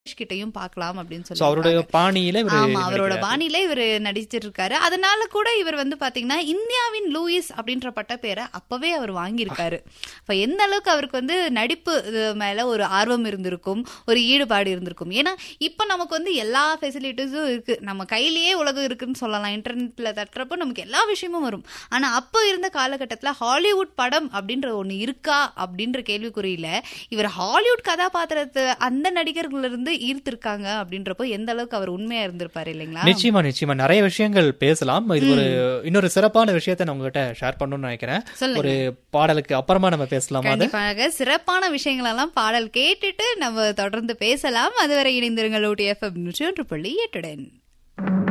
கிட்டையும் பார்க்கலாம் அப்படின்னு சோ சொல்லி அவருடைய பாணியில இவரு ஆமா அவரோட நடிக்கிறாரு. பாணியில இவர் நடிச்சிட்டு இருக்காரு அதனால கூட இவர் வந்து பாத்தீங்கன்னா இந்தியாவின் லூயிஸ் அப்படின்ற பட்ட பேரை அப்பவே அவர் வாங்கியிருக்காரு அப்ப எந்த அளவுக்கு அவருக்கு வந்து நடிப்பு இது மேல ஒரு ஆர்வம் இருந்திருக்கும் ஒரு ஈடுபாடு இருந்திருக்கும் ஏன்னா இப்ப நமக்கு வந்து எல்லா ஃபெசிலிட்டிஸும் இருக்கு நம்ம கையிலேயே உலகம் இருக்குன்னு சொல்லலாம் இன்டர்நெட்ல தட்டுறப்போ நமக்கு எல்லா விஷயமும் வரும் ஆனா அப்போ இருந்த காலகட்டத்துல ஹாலிவுட் படம் அப்படின்ற ஒண்ணு இருக்கா அப்படின்ற கேள்விக்குறியில இவர் ஹாலிவுட் கதாபாத்திரத்தை அந்த நடிகர்கள் இருந்து ஈர்த்திருக்காங்க அப்படின்றப்போ எந்த அளவுக்கு அவர் உண்மையா இருந்திருப்பாரு இல்லைங்களா நிச்சயமா நிச்சயமா நிறைய விஷயங்கள் பேசலாம் இது ஒரு இன்னொரு சிறப்பான விஷயத்தை நான் உங்ககிட்ட ஷேர் பண்ணணும்னு நினைக்கிறேன் சொல்லுங்க. ஒரு பாடலுக்கு அப்புறமா நம்ம பேசலாமா அது கண்டிப்பாக சிறப்பான விஷயங்கள் எல்லாம் பாடல் கேட்டுட்டு நம்ம தொடர்ந்து பேசலாம் அதுவரை இணைந்திருங்கள் ஓடி எஃப்எம் நூற்றி ஒன்று புள்ளி எட்டுடன்